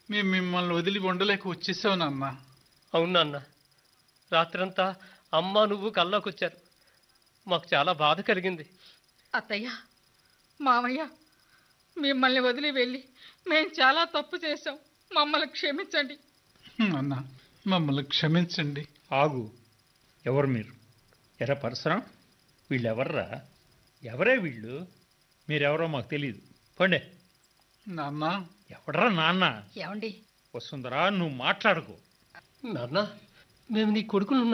మేము మిమ్మల్ని వదిలి ఉండలేక వచ్చేసావు నాన్న అవును నాన్న రాత్రంతా అమ్మ నువ్వు కల్లోకొచ్చారు మాకు చాలా బాధ కలిగింది అత్తయ్య మామయ్య మిమ్మల్ని వదిలి వెళ్ళి మేము చాలా తప్పు చేశాం మమ్మల్ని క్షమించండి అన్న మమ్మల్ని క్షమించండి ఆగు ఎవరు మీరు ఎరా పరశురాం వీళ్ళెవర్రా ఎవరే వీళ్ళు మీరెవరో మాకు తెలియదు పండే నాన్న ఎవడరా నాన్న ఏమండి వసుంధరా నువ్వు మాట్లాడుకో నాన్న మేము నీ కొడుకులు